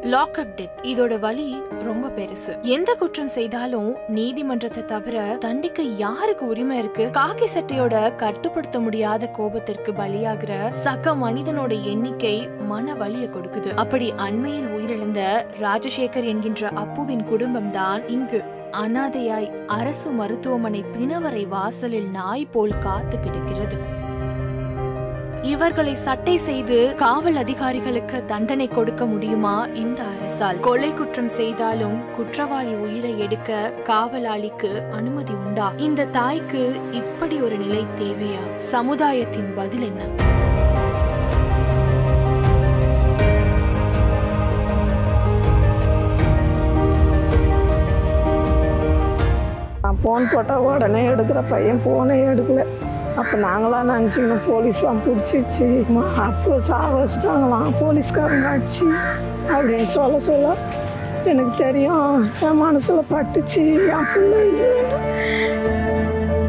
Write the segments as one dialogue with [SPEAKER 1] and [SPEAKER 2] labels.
[SPEAKER 1] Lockup death இதோட வலி ரொம்ப பெருசு எந்த குற்றம் செய்தாலும் நீதிமன்றத்தை தவிர தண்டிக்க யாருக்கு உரிமை இருக்கு காக்கி சட்டையோட கட்டுப்படுத்த முடியாத கோபத்திற்கு பலியாகிற சக மனிதனோட எண்ணிக்கை மன வலிய கொடுக்குது அப்படி அண்மையில் உயிரிழந்த ராஜசேகர் என்கின்ற அப்புவின் குடும்பம் தான் இங்கு அனாதையாய் அரசு மருத்துவமனை பிணவரை வாசலில் நாய் போல் காத்து கிடக்கிறது இவர்களை சட்டை செய்து காவல் அதிகாரிகளுக்கு தண்டனை கொடுக்க முடியுமா இந்த அரசால் கொலை குற்றம் செய்தாலும் குற்றவாளி உயிரை எடுக்க காவலாளிக்கு அனுமதி உண்டா இந்த தாய்க்கு இப்படி ஒரு நிலை தேவையா சமுதாயத்தின் பதில் என்ன
[SPEAKER 2] நான் ஃபோன் போட்டால் உடனே எடுக்கிற பையன் ஃபோனே எடுக்கல அப்போ நாங்களாம் நினச்சிக்கணும் போலீஸ்லாம் பிடிச்சிச்சு அப்போ சாவ வச்சிட்டாங்களாம் போலீஸ்காரங்க அடிச்சு அப்படின்னு சொல்ல சொல்ல எனக்கு தெரியும் என் மனசில் பட்டுச்சு என் பிள்ளை இல்லைன்னு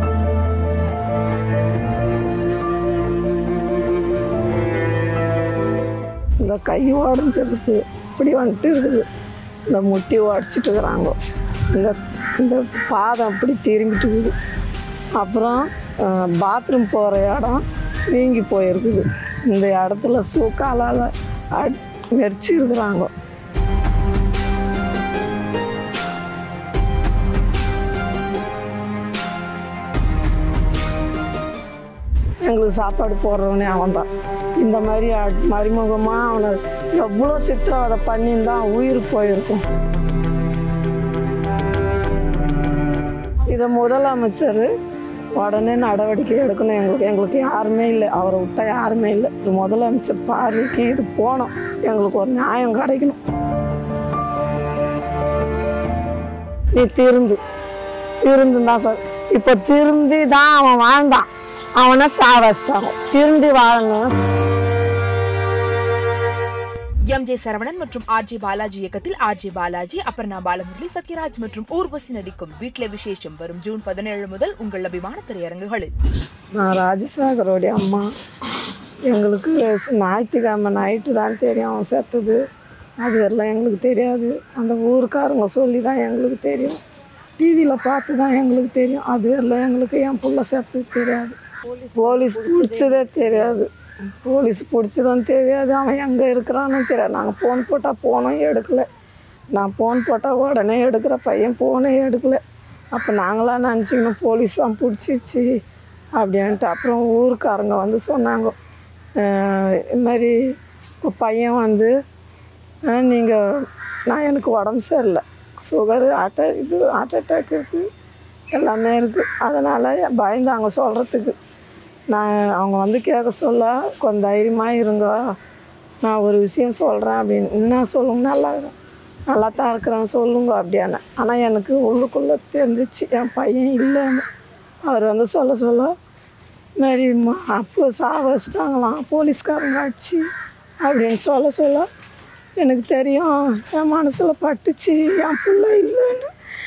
[SPEAKER 2] இந்த கை உடஞ்சிருக்கு இப்படி வந்துட்டு இருக்குது இந்த முட்டி உடச்சிட்டு இருக்கிறாங்க இந்த இந்த பாதம் அப்படி திரும்பிட்டு இருக்குது அப்புறம் பாத்ரூம் போகிற இடம் வீங்கி போயிருக்குது இந்த இடத்துல சூக்காலால் அட் மெரிச்சு இருக்கிறாங்க எங்களுக்கு சாப்பாடு போடுறவனே அவன் தான் இந்த மாதிரி அட்- மறைமுகமாக அவனை எவ்வளோ சித்திரவதை பண்ணியிருந்தான் உயிர் போயிருக்கும் இதை முதலமைச்சர் உடனே நடவடிக்கை எடுக்கணும் எங்களுக்கு எங்களுக்கு யாருமே இல்லை அவரை விட்டா யாருமே இல்லை இது முதலமைச்சர் பார்வைக்கு இது போனோம் எங்களுக்கு ஒரு நியாயம் கிடைக்கணும் நீ திருந்து திருந்து தான் சொல் இப்போ திருந்தி தான் அவன் வாழ்ந்தான் அவனை சாவச்சிட்டாங்க திருந்தி வாழணும்
[SPEAKER 3] எம் ஜே சரவணன் மற்றும் ஆர் ஜே பாலாஜி இயக்கத்தில் ஆர் ஜே பாலாஜி அபர்ணா பாலமுரளி சத்யராஜ் மற்றும் ஊர்வசி நடிக்கும் வீட்ல விசேஷம் வரும் ஜூன் பதினேழு முதல் உங்கள் அபிமான திரையரங்குகளில்
[SPEAKER 2] நான் ராஜசேகரோடைய அம்மா எங்களுக்கு ஞாயிற்றுக்கிழமை நைட்டு தான் தெரியும் அவன் செத்தது அது எல்லாம் எங்களுக்கு தெரியாது அந்த ஊருக்காரங்க சொல்லி தான் எங்களுக்கு தெரியும் டிவியில் பார்த்து தான் எங்களுக்கு தெரியும் அது எல்லாம் எங்களுக்கு என் புள்ள செத்தது தெரியாது போலீஸ் பிடிச்சதே தெரியாது போலீஸ் பிடிச்சதும் தெரியாது அவன் எங்கே இருக்கிறான்னு தெரியாது நாங்கள் ஃபோன் போட்டால் ஃபோனும் எடுக்கலை நான் ஃபோன் போட்டால் உடனே எடுக்கிற பையன் ஃபோனே எடுக்கலை அப்போ நாங்களாம் நினச்சிக்கணும் போலீஸ் தான் பிடிச்சிருச்சு அப்படின்ட்டு அப்புறம் ஊருக்காரங்க வந்து சொன்னாங்க அஹ் இது மாதிரி இப்போ பையன் வந்து நீங்கள் நான் எனக்கு உடம்பு சரியில்லை சுகரு ஹார்ட் இது ஹார்ட் அட்டாக் இருக்குது எல்லாமே இருக்குது அதனால் பயந்தாங்க சொல்கிறதுக்கு நான் அவங்க வந்து கேட்க சொல்ல கொஞ்சம் தைரியமாக இருங்க நான் ஒரு விஷயம் சொல்கிறேன் அப்படின்னு என்ன சொல்லுங்க நல்லா இரு- நல்லா தான் இருக்கிறேன் சொல்லுங்க அப்படியான ஆனால் எனக்கு உள்ளுக்குள்ளே தெரிஞ்சிச்சு என் பையன் இல்லைன்னு அவர் வந்து சொல்ல சொல்ல மாரி அப்போ சாவ வச்சிட்டாங்களாம் போலீஸ்காரங்க அடிச்சு அப்படின்னு சொல்ல சொல்ல எனக்கு தெரியும் என் மனசில் பட்டுச்சு என் பிள்ளை இல்லைன்னு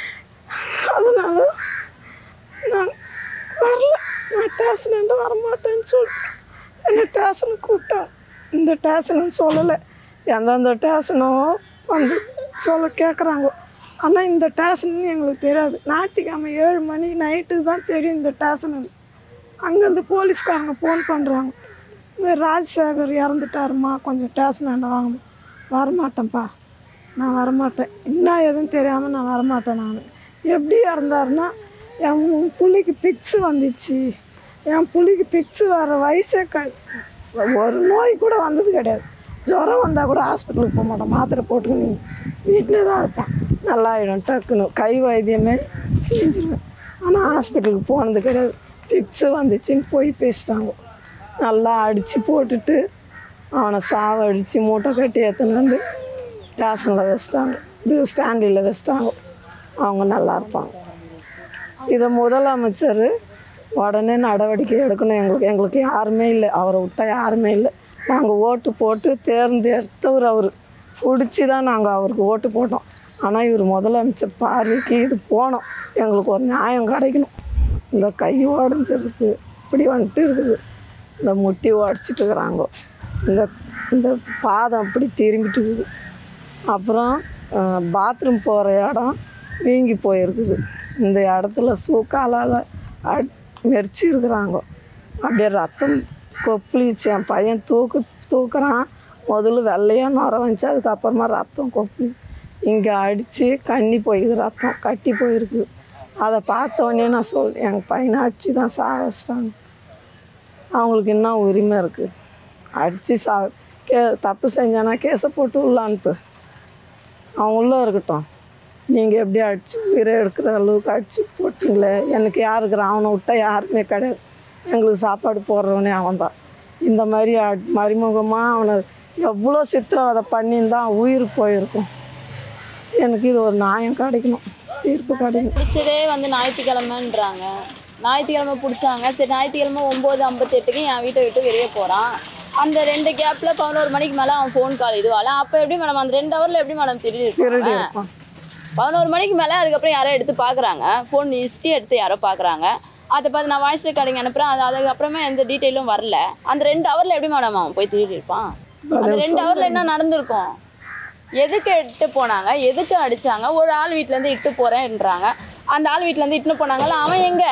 [SPEAKER 2] அதனால நான் வரல நான் ஸ்டேஷன்ட்டு வரமாட்டேன்னு சொல்லிட்டு என்னை ஸ்டேஷனுக்கு கூப்பிட்டேன் இந்த ஸ்டேஷனுன்னு சொல்லலை எந்தெந்த ஸ்டேஷனும் வந்து சொல்ல கேட்குறாங்க ஆனால் இந்த ஸ்டேஷன் எங்களுக்கு தெரியாது ஞாயிற்றுக்கிழமை ஏழு மணி நைட்டுக்கு தான் தெரியும் இந்த ஸ்டேஷன் அங்கேருந்து போலீஸ்காரங்க ஃபோன் பண்ணுறாங்க இந்த ராஜசேகர் இறந்துட்டாருமா கொஞ்சம் ஸ்டேஷனாண்ட வாங்க வரமாட்டேன்ப்பா நான் வரமாட்டேன் என்ன எதுவும் தெரியாமல் நான் வரமாட்டேன் நான் எப்படி இறந்தாருன்னா என் புள்ளிக்கு பிக்ஸு வந்துச்சு என் புள்ளிக்கு பிக்ஸு வர வயசே க ஒரு நோய் கூட வந்தது கிடையாது ஜுரம் வந்தால் கூட ஹாஸ்பிட்டலுக்கு போக மாட்டோம் மாத்திரை போட்டுக்கின்னு வீட்டிலே தான் இருப்பான் நல்லாயிடும் டக்குன்னு கை வைத்தியமே செஞ்சிருவேன் ஆனால் ஹாஸ்பிட்டலுக்கு போனது கிடையாது ஃபிக்ஸு வந்துச்சுன்னு போய் பேசிட்டாங்க நல்லா அடித்து போட்டுட்டு அவனை சாவடித்து மூட்டை கட்டி எடுத்துன்னு வந்து ஸ்டேஷனில் வச்சிட்டாங்க இது ஸ்டாண்டில் வச்சிட்டாங்க அவங்க நல்லா இருப்பாங்க இதை முதலமைச்சர் உடனே நடவடிக்கை எடுக்கணும் எங்களுக்கு எங்களுக்கு யாருமே இல்லை அவரை விட்டா யாருமே இல்லை நாங்கள் ஓட்டு போட்டு தேர்ந்தெடுத்தவர் அவர் பிடிச்சி தான் நாங்கள் அவருக்கு ஓட்டு போட்டோம் ஆனால் இவர் முதலமைச்சர் பார்வைக்கு இது போனோம் எங்களுக்கு ஒரு நியாயம் கிடைக்கணும் இந்த கை உடஞ்சிருக்கு இப்படி வந்துட்டு இருக்குது இந்த முட்டி உடச்சிட்டு இருக்கிறாங்க இந்த இந்த பாதம் அப்படி திரும்பிட்டு இருக்குது அப்புறம் பாத்ரூம் போகிற இடம் வீங்கி போயிருக்குது இந்த இடத்துல சூக்காலால் அட் மெரிச்சு இருக்கிறாங்க அப்படியே ரத்தம் கொப்பளிச்சு என் பையன் தூக்கு தூக்குறான் முதல்ல வெள்ளையாக நுர வந்துச்சு அதுக்கப்புறமா ரத்தம் கொப்பளி இங்கே அடித்து கண்ணி போயிடுது ரத்தம் கட்டி போயிருக்குது அதை பார்த்த உடனே நான் சொல் எங்கள் பையனை அடித்து தான் சாக வச்சிட்டாங்க அவங்களுக்கு என்ன உரிமை இருக்குது அடித்து சா கே தப்பு செஞ்சானா கேஸை போட்டு உள்ள அனுப்பு அவன் உள்ளே இருக்கட்டும் நீங்கள் எப்படி அடித்து உயிரை எடுக்கிற அளவுக்கு அடித்து போட்டிங்களே எனக்கு யாருக்குற அவனை விட்டா யாருமே கிடையாது எங்களுக்கு சாப்பாடு போடுறவனே அவன் தான் இந்த மாதிரி அட் மறைமுகமாக அவனை எவ்வளோ சித்திரவதை பண்ணியிருந்தா அவன் உயிர் போயிருக்கும் எனக்கு இது ஒரு நியாயம் கிடைக்கணும் தீர்ப்பு கிடைக்கணும்
[SPEAKER 4] பிடிச்சதே வந்து ஞாயிற்றுக்கிழமைன்றாங்க ஞாயிற்றுக்கிழமை பிடிச்சாங்க சரி ஞாயிற்றுக்கிழமை ஒம்பது ஐம்பத்தெட்டுக்கு என் வீட்டை விட்டு வெளியே போகிறான் அந்த ரெண்டு கேப்பில் பதினோரு மணிக்கு மேலே அவன் ஃபோன் கால் இதுவால அப்போ எப்படி மேடம் அந்த ரெண்டு ஹவரில் எப்படி மேடம் திருடி
[SPEAKER 2] திருடி
[SPEAKER 4] இருப்பாங்க?
[SPEAKER 2] இருப்பான்
[SPEAKER 4] பதினோரு மணிக்கு மேலே அதுக்கப்புறம் யாரோ எடுத்து பார்க்குறாங்க ஃபோன் ஹிஸ்ட்ரி எடுத்து யாரோ பார்க்குறாங்க அதை பார்த்து நான் வாய்ஸ் ரெக்கார்டிங் அனுப்புகிறேன் அது அதுக்கப்புறமா எந்த டீட்டெயிலும் வரல அந்த ரெண்டு ஹவரில் எப்படி மேடம் அவன் போய் திருடி இருப்பான் அந்த ரெண்டு ஹவரில் என்ன நடந்திருக்கும் எதுக்கு இட்டு போனாங்க எதுக்கு அடிச்சாங்க ஒரு ஆள் வீட்டிலேருந்து இட்டு போகிறேன்றாங்க அந்த ஆள் வீட்டிலேருந்து இட்டுன்னு போனாங்கல்ல அவன் எங்க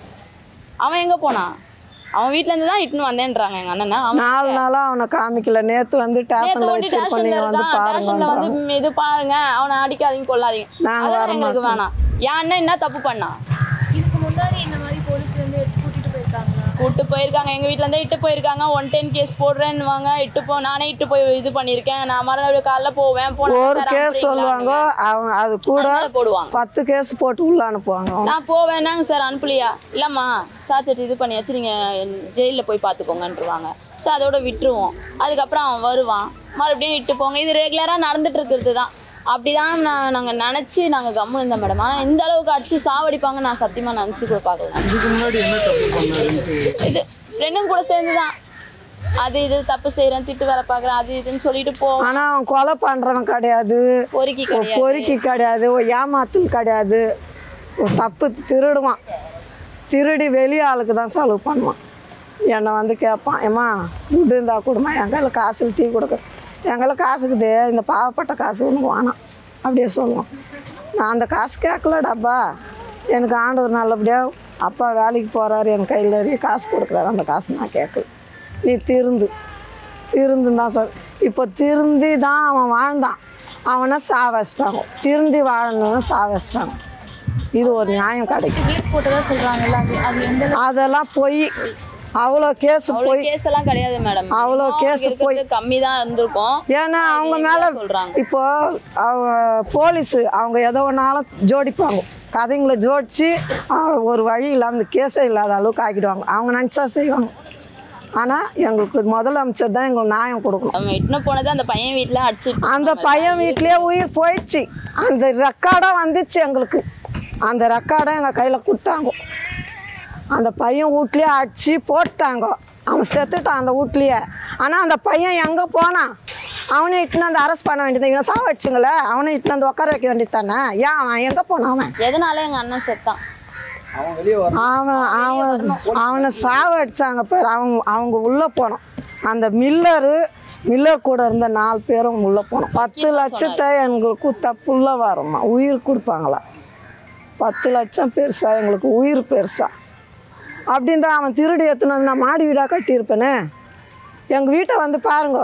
[SPEAKER 4] அவன் எங்கே போனான் அவன் வீட்டிலேருந்து தான் இட்டுன்னு வந்தேன்றாங்க எங்கள் அண்ணனை அவன்
[SPEAKER 2] நாலு நாளாக அவனை காமிக்கல நேற்று வந்து
[SPEAKER 4] நேத்து
[SPEAKER 2] ஸ்டேஷனில்
[SPEAKER 4] ஓடி
[SPEAKER 2] வச்சிருக்கோம்
[SPEAKER 4] ஸ்டேஷன்ல
[SPEAKER 2] நீங்கள் வந்து
[SPEAKER 4] இருக்கான் ஸ்டேஷன்ல வந்து
[SPEAKER 2] பாருங்க
[SPEAKER 4] ம், இது பாருங்க அவனை அடிக்காதீங்க கொள்ளாதீங்க
[SPEAKER 2] நாங்க
[SPEAKER 4] அதெல்லாம்
[SPEAKER 2] வர
[SPEAKER 4] எங்களுக்கு
[SPEAKER 2] மாட்டோம்.
[SPEAKER 4] வேணாம் என் அண்ணன் என்ன தப்பு பண்ணா
[SPEAKER 5] இதுக்கு முன்னாடி இந்த மாதிரி போலீஸ் வந்து எடுத்து கூட்டிட்டு போயிருக்காங்களா
[SPEAKER 4] கூட்டு போயிருக்காங்க எங்க வீட்ல இருந்தே இட்டு போயிருக்காங்க ஒன் டென் கேஸ் போடுறேன்னுவாங்க இட்டு போ நானே இட்டு போய் இது பண்ணியிருக்கேன் நான் மறுநாள் காலைல போவேன் போனா
[SPEAKER 2] ஒரு
[SPEAKER 4] சார்
[SPEAKER 2] கேஸ் சொல்லுவாங்க அவன் அது கூட
[SPEAKER 4] அதனால போடுவாங்க
[SPEAKER 2] பத்து கேஸ் போட்டு உள்ள அனுப்புவாங்க அவனை.
[SPEAKER 4] நான் போவேனாங்க சார் அனுப்பலையா இல்லம்மா சார்ஜெட் இது பண்ணியாச்சு நீங்க ஜெயிலில் போய் பார்த்துக்கோங்கன்றுவாங்க சரி அதோட விட்டுருவோம் அதுக்கப்புறம் அவன் வருவான் மறுபடியும் இட்டு போங்க இது ரெகுலராக நடந்துட்டு இருக்கிறது தான் அப்படிதான் நான் நாங்கள் நினச்சி நாங்கள் கம்முன்னு இருந்தோம் மேடம் ஆனால் இந்த அளவுக்கு அடிச்சு சாவடிப்பாங்க நான் சத்தியமாக நினச்சி கூட பார்க்கல
[SPEAKER 6] இதுக்கு முன்னாடி என்ன தப்பு பண்ணாருன்ட்டு
[SPEAKER 4] இது ஃப்ரெண்டும் கூட சேர்ந்து தான் அது இது தப்பு செய்கிறேன் திட்டு வேலை பார்க்குறேன் அது இதுன்னு சொல்லிட்டு போ
[SPEAKER 2] ஆனா அவன் கொலை பண்றவன் கிடையாது
[SPEAKER 4] பொறுக்கி
[SPEAKER 2] ஒரு
[SPEAKER 4] கிடையாது
[SPEAKER 2] பொறுக்கி கிடையாது ஒரு ஏமாத்தல் கிடையாது ஒரு தப்பு திருடுவான் திருடி வெளி ஆளுக்கு தான் செலவு பண்ணுவான் என்னை வந்து கேட்பான் ஏம்மா துட்டு இருந்தா கொடுமா என் கையில் காசு டீ கொடுக்க என் கையில் காசுக்குதே இந்த பாவப்பட்ட காசு உனக்கு வேணாம் அப்படியே சொல்லுவான் நான் அந்த காசு கேட்கலடாப்பா எனக்கு ஆண்டவர் நல்லபடியாக அப்பா வேலைக்கு போகிறாரு என் கையில் நிறைய காசு கொடுக்குறாரு அந்த காசு நான் கேட்கல நீ திருந்து திருந்துன்னு தான் சொல் இப்போ திருந்தி தான் அவன் வாழ்ந்தான் அவனை சாவச்சிட்டாங்க திருந்தி வாழணும்னு சாவச்சிட்டாங்க இது ஒரு நியாயம் கிடைக்கும்
[SPEAKER 5] கேஸ் போட்டதா சொல்றாங்கல்ல அது அது எந்த
[SPEAKER 2] அதெல்லாம் போய் அவ்வளோ கேஸ்
[SPEAKER 4] அவ்வளோ
[SPEAKER 2] போய்
[SPEAKER 4] கேஸ் எல்லாம் கிடையாது மேடம்
[SPEAKER 2] அவ்வளோ case போய்-
[SPEAKER 4] கம்மி தான் இருந்திருக்கும்
[SPEAKER 2] ஏன்னா அவங்க
[SPEAKER 4] இது
[SPEAKER 2] மேலே
[SPEAKER 4] இதுதான் சொல்றாங்க.
[SPEAKER 2] இப்போ அவங்க போலீஸு அவங்க எதோ ஒன்றாலும் ஜோடிப்பாங்க கதைங்களை ஜோடிச்சு அஹ், ஒரு வழி இல்லாமல் இந்த கேஸே இல்லாத அளவுக்கு ஆக்கிடுவாங்க அவங்க நினச்சா செய்வாங்க ஆனால் எங்களுக்கு முதலமைச்சர் தான் எங்களுக்கு நியாயம் கொடுக்கணும்
[SPEAKER 4] நம்ம இட்டுன்னு போனது அந்த பையன் வீட்டில் அடிச்சு
[SPEAKER 2] அந்த பையன் வீட்லயே உயிர் போயிடுச்சு அந்த ரெக்கார்டும் வந்துச்சு எங்களுக்கு அந்த ரெக்கார்டை எங்கள் கையில் கொடுத்தாங்க அந்த பையன் வீட்லயே அடிச்சு போட்டாங்க அவன் செத்துட்டான் அந்த வீட்லயே ஆனால் அந்த பையன் எங்கே போனான் அவனை இட்டுன்னு வந்து அரெஸ்ட் பண்ண வேண்டியது இவனை சாவடிச்சுங்களே அவனை இட்டுன்னு வந்து உட்கார வைக்க வேண்டியது தானே ஏன் அவன் எங்கே போனான் அவன்
[SPEAKER 4] எதனால எங்க அண்ணன் செத்தான்
[SPEAKER 6] அவன் வெளியே வர
[SPEAKER 2] அவன் அவன் அவனை சாவடிச்சாங்க பேர் அவங்க அவங்க உள்ளே போனோம் அந்த மில்லரு மில்லர் கூட இருந்த நாலு பேரும் உள்ளே போனோம் பத்து லட்சத்தை எங்களுக்கு தப்புள்ள வருமா உயிர் கொடுப்பாங்களா பத்து லட்சம் பெருசா எங்களுக்கு உயிர் பெருசா அப்படின்னு தான் அவன் திருடி எடுத்துன்னு வந்து நான் மாடி வீடாக கட்டியிருப்பேனே எங்கள் வீட்டை வந்து பாருங்க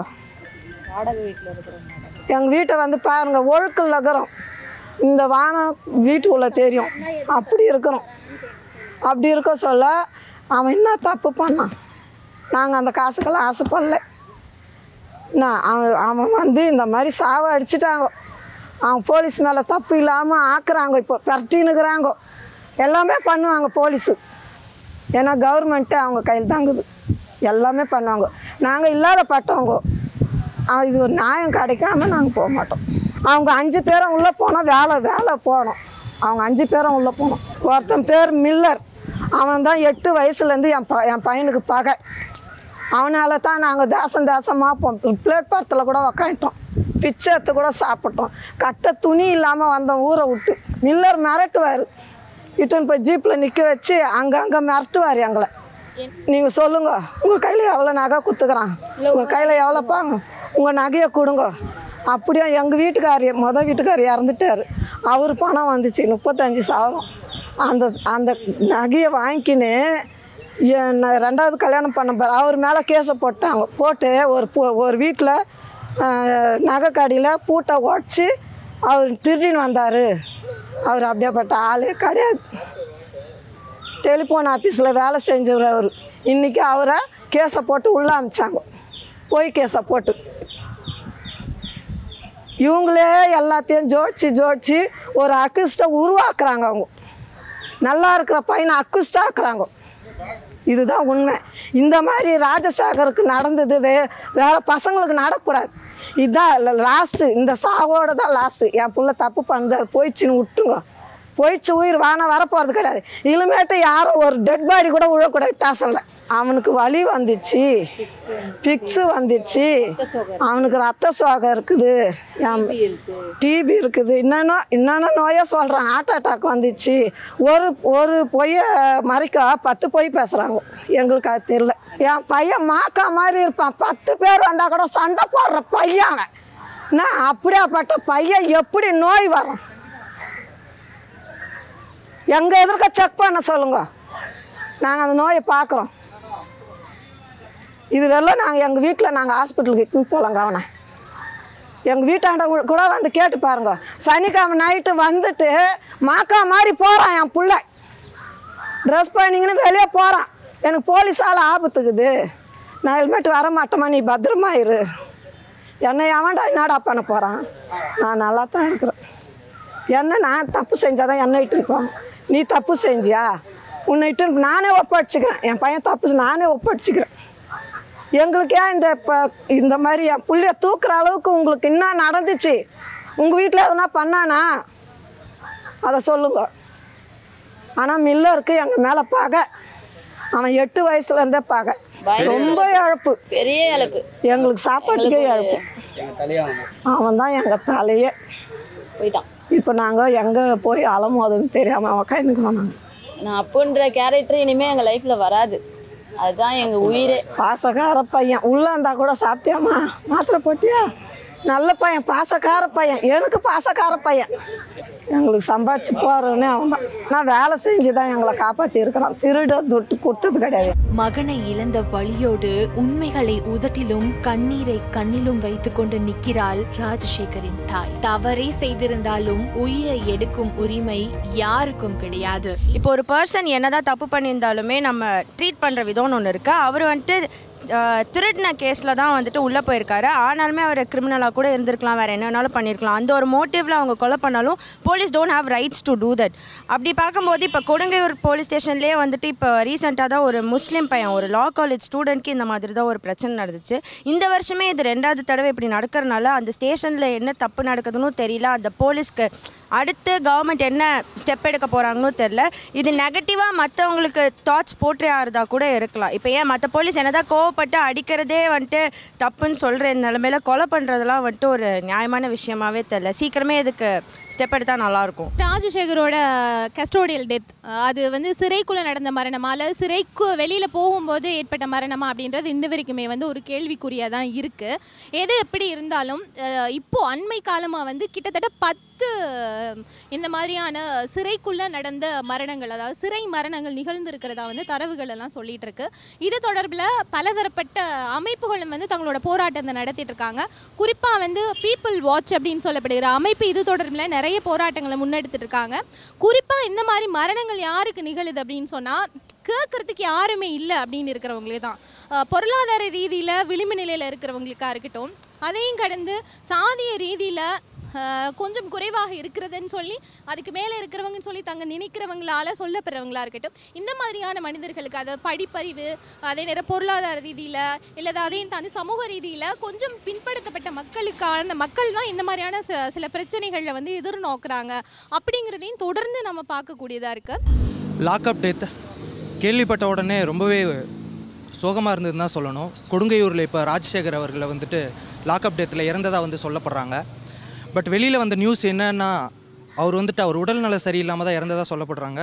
[SPEAKER 2] எங்கள் வீட்டை வந்து பாருங்க ஒழுக்கல் நகரம் இந்த வானம் வீட்டுக்குள்ளே தெரியும் அப்படி இருக்கிறோம் அப்படி இருக்க சொல்ல அவன் என்ன தப்பு பண்ணான் நாங்கள் அந்த காசுக்கெல்லாம் ஆசைப்படல நான் அவன் அவன் வந்து இந்த மாதிரி சாவை அடிச்சிட்டாங்க அவன் போலீஸ் மேலே தப்பு இல்லாமல் ஆக்குறாங்க இப்போ பரட்டின்னுக்குறாங்க எல்லாமே பண்ணுவாங்க போலீஸு ஏன்னா கவர்மெண்ட்டு அவங்க கையில் தாங்குது எல்லாமே பண்ணுவாங்க நாங்கள் இல்லாத பட்டவங்க ஆ, இது ஒரு நியாயம் கிடைக்காம நாங்கள் போக மாட்டோம் அவங்க அஞ்சு பேரும் உள்ளே போனோம் வேலை வேலை போனோம் அவங்க அஞ்சு பேரும் உள்ளே போனோம் ஒருத்தன் பேர் மில்லர் அவன் தான் எட்டு வயசுலேருந்து என் ப என் பையனுக்கு பகை அவனால தான் நாங்கள் தேசம் தேசமாக போம் பிளேட் பாரத்தில் கூட உக்காந்துட்டோம் பிச்சை எடுத்து கூட சாப்பிட்டோம் கட்ட துணி இல்லாமல் வந்தோம் ஊரை விட்டு மில்லர் மிரட்டுவார் இட்டுன்னு போய் ஜீப்பில் நிற்க வச்சு அங்கங்கே மிரட்டுவார் எங்களை நீங்கள் சொல்லுங்க உங்கள் கையில் எவ்வளோ நகை குத்துக்கிறான் உங்கள் கையில் எவ்வளோ பாங்க உங்கள் நகையை கொடுங்க அப்படியே எங்கள் வீட்டுக்காரி மொதல் வீட்டுக்கார் இறந்துட்டார் அவர் பணம் வந்துச்சு முப்பத்தஞ்சு சவரம் அந்த அந்த நகையை வாங்கிக்கின்னு என் நான் ரெண்டாவது கல்யாணம் பண்ண பாரு அவர் மேலே கேஸை போட்டாங்க போட்டு ஒரு பொ- ஒரு வீட்டில் நகை கடையில் பூட்டை உடச்சி அவர் திருடின்னு வந்தார் அவர் அப்படியேப்பட்ட ஆளே கிடையாது டெலிஃபோன் ஆஃபீஸில் வேலை செஞ்சவர் அவர் இன்றைக்கி அவரை கேஸை போட்டு உள்ளே அமிச்சாங்க போய் கேஸை போட்டு இவங்களே எல்லாத்தையும் ஜோடிச்சு ஜோடிச்சு ஒரு அக்குஸ்ட்டை உருவாக்குறாங்க அவங்க நல்லா இருக்கிற பையனை அக்குஸ்ட் ஆக்குறாங்க இதுதான் உண்மை இந்த மாதிரி ராஜசேகருக்கு நடந்தது வே வேறு பசங்களுக்கு நடக்கக்கூடாது இதுதான் லாஸ்ட்டு இந்த சாவோட தான் லாஸ்ட்டு என் புள்ள தப்பு பண்ணது போயிடுச்சுன்னு விட்டுங்க போயிடுச்சு உயிர் வான வரப்போகிறது கிடையாது இனிமேட்டு யாரும் ஒரு டெட் பாடி கூட விழக்கூடாது ஸ்டேஷனில் அவனுக்கு வலி வந்துச்சு ஃபிக்ஸு வந்துச்சு அவனுக்கு ரத்த சோகை இருக்குது டிபி இருக்குது என்னென்ன என்னென்ன நோயை சொல்கிறான் ஹார்ட் அட்டாக் வந்துச்சு ஒரு ஒரு பொய்யை மறைக்க பத்து பொய் பேசுகிறாங்க எங்களுக்கு அது தெரியல என் பையன் மாக்கா மாதிரி இருப்பான் பத்து பேர் வந்தால் கூட சண்டை போடுற பையன் நான் அப்படியாப்பட்ட பையன் எப்படி நோய் வரும் எங்கள் எதிர்க்க செக் பண்ண சொல்லுங்க நாங்கள் அந்த நோயை பார்க்குறோம் இது வெள்ளம் நாங்கள் எங்கள் வீட்டில் நாங்கள் ஹாஸ்பிட்டலுக்கு இட்டுன்னு போகலாம் கவனை எங்கள் வீட்டாண்ட கூட- கூட வந்து கேட்டு பாருங்க சனிக்கிழமை நைட்டு வந்துட்டு மாக்கா மாதிரி போகிறான் என் புள்ள ட்ரெஸ் பண்ணிங்கன்னு வெளியே போகிறான் எனக்கு போலீஸால் ஆபத்துக்குது நான் ஹெல்மெட் வர மாட்டேமா நீ பத்திரமா இரு என்னை அவன்டா என்னடா பண்ண போகிறான் நான் நல்லா தான் இருக்கிறேன் என்ன நான் தப்பு செஞ்சாதான் என்ன இட்டுருப்போம் நீ தப்பு செஞ்சியா உன்னை இட்டு நானே ஒப்படைச்சிக்கிறேன் என் பையன் தப்பு செ- நானே ஒப்படைச்சிக்கிறேன் எங்களுக்கு ஏன் இந்த இப்போ இந்த மாதிரி என் புள்ளைய தூக்குற அளவுக்கு உங்களுக்கு என்ன நடந்துச்சு உங்கள் வீட்டில் எதனா பண்ணானா அதை சொல்லுங்க ஆனால் மில்லருக்கு எங்கள் மேலே பகை அவன் எட்டு வயசுலேருந்தே பகை ரொம்ப இழப்பு
[SPEAKER 4] பெரிய இழப்பு
[SPEAKER 2] எங்களுக்கு சாப்பாட்டுக்கே இழப்பு
[SPEAKER 6] எங்கள் தலையாகும்
[SPEAKER 2] அவன் தான் எங்கள் தலையே
[SPEAKER 4] போயிட்டான்
[SPEAKER 2] இப்போ நாங்கள் எங்கே போய் அலமோதுன்னு தெரியாமல் உக்காந்துக்கணும் நாங்கள்
[SPEAKER 4] நான் அப்புன்ற கேரக்டர் இனிமே எங்க லைஃப்ல வராது அதுதான் எங்க உயிரே
[SPEAKER 2] பாசக்கார பையன் உள்ளே இருந்தால் கூட சாப்பிட்டியாம்மா மாத்திரை போட்டியா நல்ல பையன் பாசக்கார பையன் எனக்கு பாசக்கார பையன் எங்களுக்கு சம்பாதிச்சு போகிறவனே அவன் தான் நான் வேலை செஞ்சு தான் எங்களை காப்பாற்றி இருக்கிறான் திருட தொட்டு கொடுத்தது கிடையாது
[SPEAKER 1] மகனை இழந்த வலியோடு உண்மைகளை உதட்டிலும் கண்ணீரை கண்ணிலும் வைத்துக்கொண்டு நிற்கிறாள் ராஜசேகரின் தாய் தவறே செய்திருந்தாலும் உயிரை எடுக்கும் உரிமை யாருக்கும் கிடையாது
[SPEAKER 7] இப்போ ஒரு பர்சன் என்னதான் தப்பு பண்ணியிருந்தாலுமே நம்ம ட்ரீட் பண்ணுற விதம்னு ஒன்று இருக்குது அவர் வந்துட்டு அஹ், திருடின கேஸில் தான் வந்துட்டு உள்ளே போயிருக்காரு ஆனாலுமே அவர் கிரிமினலாக கூட இருந்திருக்கலாம் வேறு என்ன வேணாலும் பண்ணியிருக்கலாம் அந்த ஒரு மோட்டிவில் அவங்க கொலை பண்ணாலும் police don't have rights to do that அப்படி பார்க்கும்போது இப்போ கொடுங்கையூர் போலீஸ் ஸ்டேஷன்லேயே வந்துட்டு இப்போ ரீசெண்டாக தான் ஒரு முஸ்லீம் பையன் ஒரு லா காலேஜ் ஸ்டூடெண்ட்க்கு இந்த மாதிரி தான் ஒரு பிரச்சனை நடந்துச்சு இந்த வருஷமே இது ரெண்டாவது தடவை இப்படி நடக்கிறனால அந்த ஸ்டேஷனில் என்ன தப்பு நடக்குதுன்னு தெரியல அந்த போலீஸ்க்கு அடுத்து கவர்மெண்ட் என்ன ஸ்டெப் எடுக்க போகிறாங்கன்னு தெரில இது நெகட்டிவாக மற்றவங்களுக்கு தாட்ஸ் போற்றே ஆறுதா கூட இருக்கலாம் இப்போ ஏன் மற்ற போலீஸ் என்னதான் கோவப்பட்டு அடிக்கிறதே வந்துட்டு தப்புன்னு சொல்கிற நிலமையில கொலை பண்ணுறதெல்லாம் வந்துட்டு ஒரு நியாயமான விஷயமாவே தெரில சீக்கிரமே இதுக்கு ஸ்டெப் எடுத்தால் நல்லாயிருக்கும்
[SPEAKER 8] ராஜசேகரோட கஸ்டோடியல் டெத் அது வந்து சிறைக்குள்ளே நடந்த மரணமா அல்லது சிறைக்கு வெளியில் போகும்போது ஏற்பட்ட மரணமா அப்படின்றது இன்ன வரைக்குமே வந்து ஒரு கேள்விக்குறியாக தான் இருக்குது எது எப்படி இருந்தாலும் அஹ், இப்போ அண்மை காலமாக வந்து கிட்டத்தட்ட பத்து இந்த மாதிரியான சிறைக்குள்ளே நடந்த மரணங்கள் அதாவது சிறை மரணங்கள் நிகழ்ந்திருக்கிறதா வந்து தரவுகள் எல்லாம் சொல்லிட்டு இருக்கு இது தொடர்பில் பலதரப்பட்ட அமைப்புகளும் வந்து தங்களோட போராட்டத்தை நடத்திட்டு இருக்காங்க குறிப்பாக வந்து பீப்புள் வாட்ச் அப்படின்னு சொல்லப்படுகிற அமைப்பு இது தொடர்பில் நிறைய போராட்டங்களை முன்னெடுத்துட்டு இருக்காங்க குறிப்பாக இந்த மாதிரி மரணங்கள் யாருக்கு நிகழுது அப்படின்னு சொன்னால் கேட்கறதுக்கு யாருமே இல்லை அப்படின்னு இருக்கிறவங்களே தான் அஹ் பொருளாதார ரீதியில் விளிம்பு நிலையில் இருக்கிறவங்களுக்கா இருக்கட்டும் அதையும் கடந்து சாதிய ரீதியில் கொஞ்சம் குறைவாக இருக்கிறதுன்னு சொல்லி அதுக்கு மேலே இருக்கிறவங்கன்னு சொல்லி தங்க நினைக்கிறவங்களால சொல்லப்படுறவங்களா இருக்கட்டும் இந்த மாதிரியான மனிதர்களுக்கு அதாவது படிப்பறிவு அதே நேரம் பொருளாதார ரீதியில் இல்லை அதையும் தாண்டி சமூக ரீதியில் கொஞ்சம் பின்படுத்தப்பட்ட மக்களுக்கான மக்கள் தான் இந்த மாதிரியான ச- சில பிரச்சனைகளை வந்து எதிர்நோக்குறாங்க அப்படிங்கிறதையும் தொடர்ந்து நம்ம பார்க்கக்கூடியதாக இருக்குது
[SPEAKER 9] லாக்அப் டெத் கேள்விப்பட்ட உடனே ரொம்பவே சோகமாக இருந்ததுன்னு தான் சொல்லணும் கொடுங்கையூரில் இப்போ ராஜசேகர் அவர்களை வந்துட்டு லாக்அப் டெத்தில் இறந்ததாக வந்து சொல்லப்படுறாங்க பட் வெளியில் வந்த நியூஸ் என்னன்னா அவர் வந்துட்டு அவர் உடல்நல சரியில்லாமல் தான் இறந்ததாக சொல்லப்படுறாங்க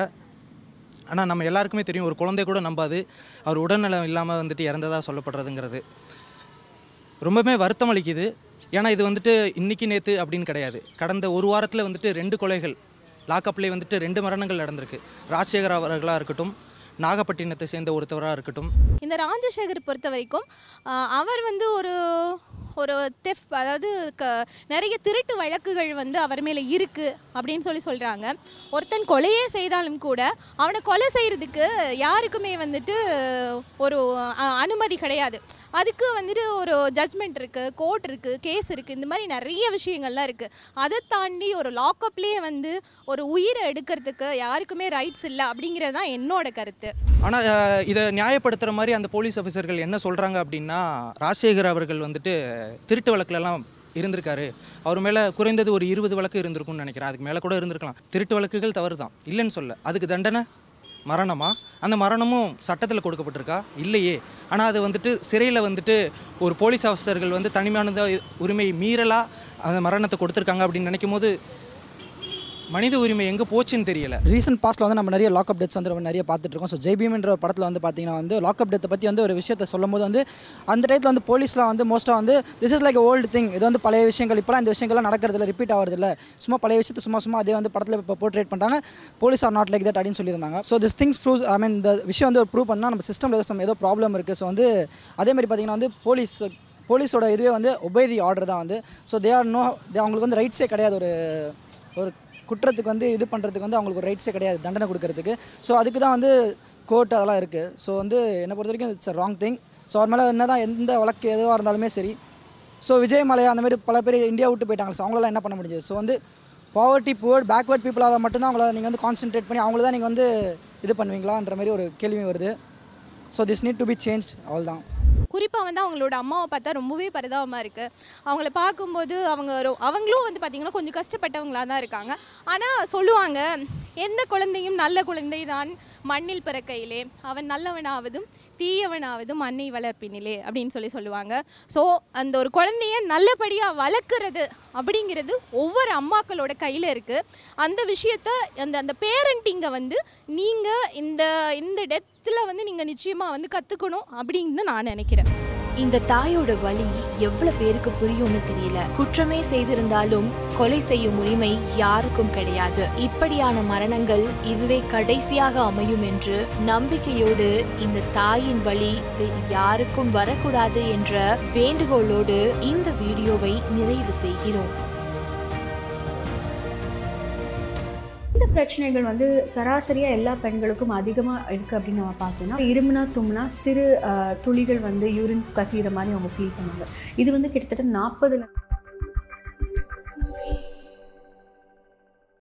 [SPEAKER 9] ஆனால் நம்ம எல்லாருக்குமே தெரியும் ஒரு குழந்தை கூட நம்பாது அவர் உடல்நலம் இல்லாமல் வந்துட்டு இறந்ததாக சொல்லப்படுறதுங்கிறது ரொம்பவே வருத்தம் அளிக்குது ஏன்னா இது வந்துட்டு இன்னைக்கு நேற்று அப்படின்னு கிடையாது கடந்த ஒரு வாரத்தில் வந்துட்டு ரெண்டு கொலைகள் லாக்அப்லேயே வந்துட்டு ரெண்டு மரணங்கள் நடந்திருக்கு ராஜசேகர் அவர்களாக இருக்கட்டும் நாகப்பட்டினத்தை சேர்ந்த ஒருத்தவராக இருக்கட்டும்
[SPEAKER 8] இந்த ராஜசேகர் பொறுத்த வரைக்கும் ஆஹ், அவர் வந்து ஒரு ஒரு தெஃப் அதாவது க நிறைய திருட்டு வழக்குகள் வந்து அவர் மேலே இருக்குது அப்படின்னு சொல்லி சொல்கிறாங்க ஒருத்தன் கொலையே செய்தாலும் கூட அவனை கொலை செய்கிறதுக்கு யாருக்குமே வந்துட்டு ஒரு அ- அனுமதி கிடையாது அதுக்கு வந்துட்டு ஒரு ஜட்ஜ்மெண்ட் இருக்குது கோர்ட் இருக்குது கேஸ் இருக்குது இந்த மாதிரி நிறைய விஷயங்கள்லாம் இருக்குது அதை தாண்டி ஒரு லாக்அப்லேயே வந்து ஒரு உயிரை எடுக்கிறதுக்கு யாருக்குமே ரைட்ஸ் இல்லை அப்படிங்கிறது தான் என்னோட கருத்து
[SPEAKER 9] ஆனால் இதை நியாயப்படுத்துகிற மாதிரி அந்த போலீஸ் ஆஃபீஸர்கள் என்ன சொல்கிறாங்க அப்படின்னா ராஜசேகர் அவர்கள் வந்துட்டு திருட்டு வழக்குலலாம் இருந்திருக்காரு அவர் மேலே குறைந்தது ஒரு இருபது வழக்கு இருந்திருக்கும்னு நினைக்கிறேன் அதுக்கு மேலே கூட இருந்திருக்கலாம் திருட்டு வழக்குகள் தவறு தான் இல்லைன்னு சொல்ல அதுக்கு தண்டனை மரணமா அந்த மரணமும் சட்டத்தில் கொடுக்கப்பட்டிருக்கா இல்லையே ஆனால் அது வந்துட்டு சிறையில் வந்துட்டு ஒரு போலீஸ் ஆஃபீஸர்கள் வந்து தனிமையான உரிமை மீறலாக அந்த மரணத்தை கொடுத்துருக்காங்க அப்படின்னு நினைக்கும் போது மனித உரிமை எங்கே போச்சுன்னு தெரியல
[SPEAKER 10] ரீசெண்ட் பாஸ்ட்டில் வந்து நம்ம நிறைய லாக்அப் டெத்ஸ் வந்து நம்ம நிறைய பார்த்துட்டு இருக்கோம் ஸோ ஜெய்பீம்ன்ற ஒரு படத்தில் வந்து பார்த்தீங்கன்னா வந்து லாக்அப் டெத்தை பற்றி வந்து ஒரு விஷயத்தை சொல்லும் போது வந்து அந்த டயத்தில் வந்து போலீஸ்லாம் வந்து மோஸ்ட்டாக வந்து this is like old thing இது வந்து பழைய விஷயங்கள் இப்போலாம் இந்த விஷயங்கள்லாம் நடக்கிறதில்ல ரிப்பீட் ஆகிறதில்ல சும்மா பழைய விஷயத்தை சும்மா சும்மா அதே வந்து படத்தில் இப்போ போர்ட்ரேட் பண்ணுறாங்க police are not like that அப்படின்னு சொல்லியிருந்தாங்க so this things proves I mean இந்த விஷயம் வந்து ஒரு ப்ரூவ் பண்ணால் நம்ம சிஸ்டமில் ஏதோ some ஏதோ ப்ராப்ளம் இருக்குது ஸோ வந்து அதே மாதிரி பார்த்தீங்கன்னா வந்து போலீஸ் போலீஸோட இதுவே வந்து ஒபே தி ஆர்டர் தான் வந்து ஸோ தே ஆர் நோ அவங்களுக்கு வந்து ரைட்ஸே கிடையாது ஒரு ஒரு குற்றத்துக்கு வந்து இது பண்ணுறதுக்கு வந்து அவங்களுக்கு ஒரு ரைட்ஸே கிடையாது தண்டனை கொடுக்கறதுக்கு ஸோ அதுக்கு தான் வந்து கோர்ட் அதெல்லாம் இருக்குது ஸோ வந்து என்னை பொறுத்த வரைக்கும் இட்ஸ் ராங் திங் ஸோ அவர் மேலே என்ன தான் எந்த வழக்கு எதுவாக இருந்தாலுமே சரி ஸோ விஜய் மலையா அந்த மாதிரி பல பேர் இந்தியா விட்டு போயிட்டாங்க ஸோ அவங்களால என்ன பண்ண முடிஞ்சது ஸோ வந்து பாவர்ட்டி புவர் பேக்வேர்ட் பீப்புளால் மட்டும்தான் அவங்கள நீங்கள் வந்து கான்சென்ட்ரேட் பண்ணி அவங்கள தான் நீங்கள் வந்து இது பண்ணுவீங்களான்ற மாதிரி ஒரு கேள்வி வருது so this need to be change அவள் தான்
[SPEAKER 8] குறிப்பாக வந்து அவங்களோட அம்மாவை பார்த்தா ரொம்பவே பரிதாபமாக இருக்குது அவங்கள பார்க்கும்போது அவங்க ரொ- அவங்களும் வந்து பார்த்திங்கன்னா கொஞ்சம் கஷ்டப்பட்டவங்களாக தான் இருக்காங்க ஆனால் சொல்லுவாங்க எந்த குழந்தையும் நல்ல குழந்தை தான் மண்ணில் பிறக்கையிலே அவன் நல்லவனாவதும் தீயவனாவதும் அன்னை வளர்ப்பினிலே அப்படின்னு சொல்லி சொல்லுவாங்க ஸோ அந்த ஒரு குழந்தைய நல்லபடியாக வளர்க்குறது அப்படிங்கிறது ஒவ்வொரு அம்மாக்களோட கையில் இருக்குது அந்த விஷயத்த அந்த அந்த பேரண்டிங்கை வந்து நீங்கள் இந்த இந்த டெத்தில் வந்து நீங்கள் நிச்சயமாக வந்து கற்றுக்கணும் அப்படின்னு நான் நினைக்கிறேன்
[SPEAKER 1] இந்த தாயோட வலி எவ்வளவு பேருக்கு புரியும்னு தெரியல குற்றமே செய்திருந்தாலும் கொலை செய்யும் உரிமை யாருக்கும் கிடையாது இப்படியான மரணங்கள் இதுவே கடைசியாக அமையும் என்று நம்பிக்கையோடு இந்த தாயின் வலி வேறு யாருக்கும் வரக்கூடாது என்ற வேண்டுகோளோடு இந்த வீடியோவை நிறைவு செய்கிறோம்
[SPEAKER 11] இந்த பிரச்சனைகள் வந்து சராசரியாக எல்லா பெண்களுக்கும் அதிகமாக இருக்குது அப்படின்னு நம்ம பார்த்தோம்னா இருமுனா தும்னா சிறு அஹ், துளிகள் வந்து யூரின் கசிகிற மாதிரி அவங்க ஃபீல் பண்ணுவாங்க இது வந்து கிட்டத்தட்ட நாற்பதுல